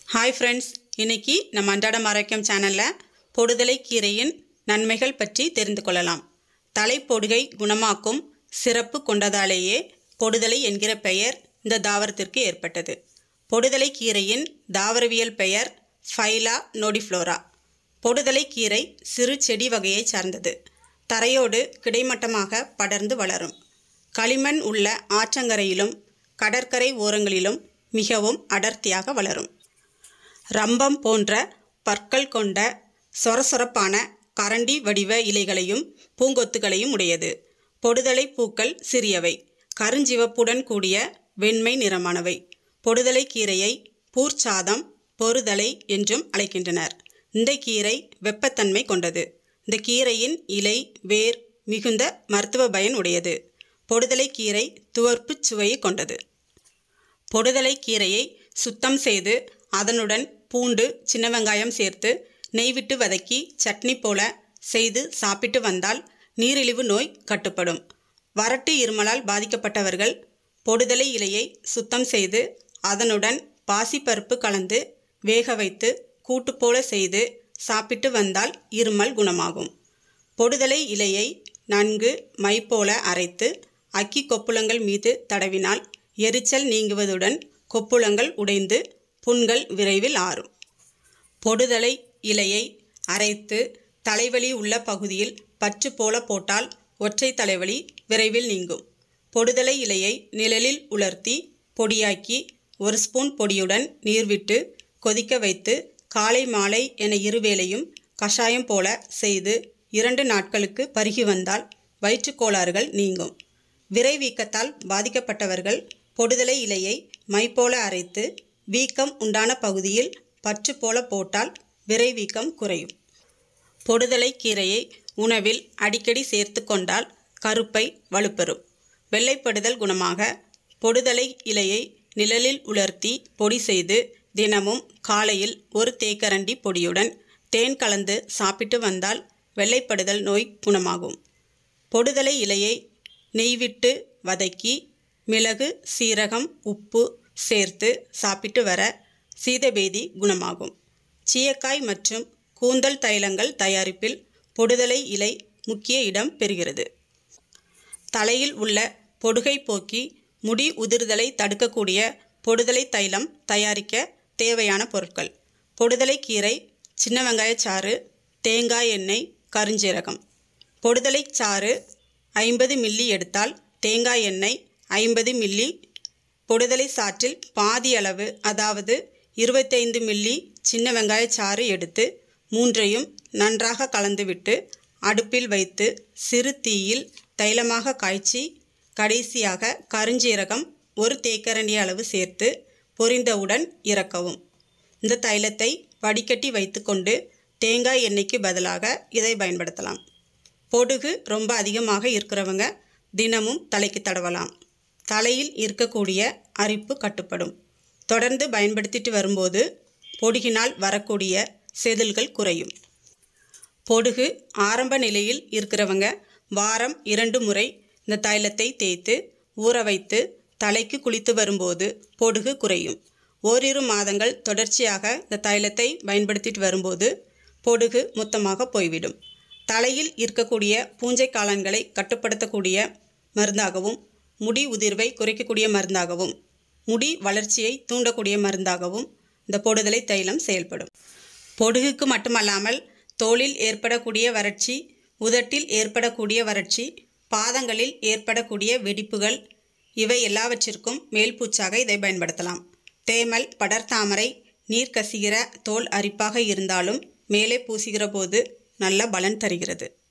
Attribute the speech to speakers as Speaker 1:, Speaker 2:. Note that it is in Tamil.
Speaker 1: ஹாய் ஃப்ரெண்ட்ஸ் இன்னைக்கு நம்ம அன்றாடம் ஆரோக்கியம் சேனலில் பொடுதலை கீரையின் நன்மைகள் பற்றி தெரிந்து கொள்ளலாம் தலைப்பொடுகை குணமாக்கும் சிறப்பு கொண்டதாலேயே பொடுதலை என்கிற பெயர் இந்த தாவரத்திற்கு ஏற்பட்டது பொடுதலை கீரையின் தாவரவியல் பெயர் ஃபைலா நோடிஃப்ளோரா பொடுதலை கீரை சிறு செடி வகையை சார்ந்தது தரையோடு கிடைமட்டமாக படர்ந்து வளரும் களிமண் உள்ள ஆற்றங்கரையிலும் கடற்கரை ஓரங்களிலும் மிகவும் அடர்த்தியாக வளரும் ரம்பம் போன்ற பற்கள் கொண்ட சொரசொரப்பான கரண்டி வடிவ இலைகளையும் பூங்கொத்துகளையும் உடையது பொடுதலை பூக்கள் சிறியவை கருஞ்சிவப்புடன் கூடிய வெண்மை நிறமானவை பொடுதலை கீரையை பூர்ச்சாதம் பொறுதலை என்றும் அழைக்கின்றனர் இந்த கீரை வெப்பத்தன்மை கொண்டது இந்த கீரையின் இலை வேர் மிகுந்த மருத்துவ பயன் உடையது பொடுதலை கீரை துவர்ப்புச் சுவையை கொண்டது பொடுதலை கீரையை சுத்தம் செய்து அதனுடன் பூண்டு சின்ன வெங்காயம் சேர்த்து நெய் விட்டு வதக்கி சட்னி போல செய்து சாப்பிட்டு வந்தால் நீரிழிவு நோய் கட்டுப்படும் வறட்டு இருமலால் பாதிக்கப்பட்டவர்கள் பொடுதலை இலையை சுத்தம் செய்து அதனுடன் பாசிப்பருப்பு கலந்து வேக வைத்து கூட்டு போல செய்து சாப்பிட்டு வந்தால் இருமல் குணமாகும் பொடுதலை இலையை நன்கு மை போல அரைத்து அக்கி கொப்புளங்கள் மீது தடவினால் எரிச்சல் நீங்குவதுடன் கொப்புளங்கள் உடைந்து புண்கள் விரைவில் ஆறும் பொடுதலை இலையை அரைத்து தலைவலி உள்ள பகுதியில் பற்று போல போட்டால் ஒற்றை தலைவலி விரைவில் நீங்கும் பொடுதலை இலையை நிழலில் உலர்த்தி பொடியாக்கி ஒரு ஸ்பூன் பொடியுடன் நீர் விட்டு கொதிக்க வைத்து காலை மாலை என இருவேளையும் கஷாயம் போல செய்து இரண்டு நாட்களுக்கு பருகி வந்தால் வயிற்றுக்கோளாறுகள் நீங்கும் விரை வீக்கத்தால் பாதிக்கப்பட்டவர்கள் பொடுதலை இலையை மை போல அரைத்து வீக்கம் உண்டான பகுதியில் பற்று போல போட்டால் விரை வீக்கம் குறையும் பொடுதலை கீரையை உணவில் அடிக்கடி சேர்த்து கொண்டால் கருப்பை வலுப்பெறும் வெள்ளைப்படுதல் குணமாக பொடுதலை இலையை நிழலில் உலர்த்தி பொடி செய்து தினமும் காலையில் ஒரு தேக்கரண்டி பொடியுடன் தேன் கலந்து சாப்பிட்டு வந்தால் வெள்ளைப்படுதல் நோய் குணமாகும் பொடுதலை இலையை நெய்விட்டு வதக்கி மிளகு சீரகம் உப்பு சேர்த்து சாப்பிட்டு வர சீதபேதி குணமாகும் சீயக்காய் மற்றும் கூந்தல் தைலங்கள் தயாரிப்பில் பொடுதலை இலை முக்கிய இடம் பெறுகிறது தலையில் உள்ள பொடுகை போக்கி முடி உதிர்தலை தடுக்கக்கூடிய பொடுதலை தைலம் தயாரிக்க தேவையான பொருட்கள் பொடுதலை கீரை சின்ன வெங்காய சாறு தேங்காய் எண்ணெய் கருஞ்சீரகம் பொடுதலை சாறு ஐம்பது மில்லி எடுத்தால் தேங்காய் எண்ணெய் ஐம்பது மில்லி பொடுதலை சாற்றில் பாதி அளவு அதாவது இருபத்தைந்து மில்லி சின்ன வெங்காய சாறு எடுத்து மூன்றையும் நன்றாக கலந்துவிட்டு அடுப்பில் வைத்து சிறு தீயில் தைலமாக காய்ச்சி கடைசியாக கருஞ்சீரகம் ஒரு தேக்கரண்டி அளவு சேர்த்து பொரிந்தவுடன் இறக்கவும் இந்த தைலத்தை வடிகட்டி வைத்துக்கொண்டு தேங்காய் எண்ணெய்க்கு பதிலாக இதை பயன்படுத்தலாம் பொடுகு ரொம்ப அதிகமாக இருக்கிறவங்க தினமும் தலைக்கு தடவலாம் தலையில் இருக்கக்கூடிய அரிப்பு கட்டுப்படும் தொடர்ந்து பயன்படுத்திட்டு வரும்போது பொடுகினால் வரக்கூடிய செதில்கள் குறையும் பொடுகு ஆரம்ப நிலையில் இருக்கிறவங்க வாரம் இரண்டு முறை இந்த தைலத்தை தேய்த்து ஊற வைத்து தலைக்கு குளித்து வரும்போது பொடுகு குறையும் ஓரிரு மாதங்கள் தொடர்ச்சியாக இந்த தைலத்தை பயன்படுத்திட்டு வரும்போது பொடுகு மொத்தமாக போய்விடும் தலையில் இருக்கக்கூடிய பூஞ்சை காளான்களை கட்டுப்படுத்தக்கூடிய மருந்தாகவும் முடி உதிர்வை குறைக்கக்கூடிய மருந்தாகவும் முடி வளர்ச்சியை தூண்டக்கூடிய மருந்தாகவும் இந்த பொடுதலை தைலம் செயல்படும் பொடுகுக்கு மட்டுமல்லாமல் தோலில் ஏற்படக்கூடிய வறட்சி உதட்டில் ஏற்படக்கூடிய வறட்சி பாதங்களில் ஏற்படக்கூடிய வெடிப்புகள் இவை எல்லாவற்றிற்கும் மேல்பூச்சாக இதை பயன்படுத்தலாம் தேமல் படர்தாமரை நீர் கசிகிற தோல் அரிப்பாக இருந்தாலும் மேலே பூசுகிற போது நல்ல பலன் தருகிறது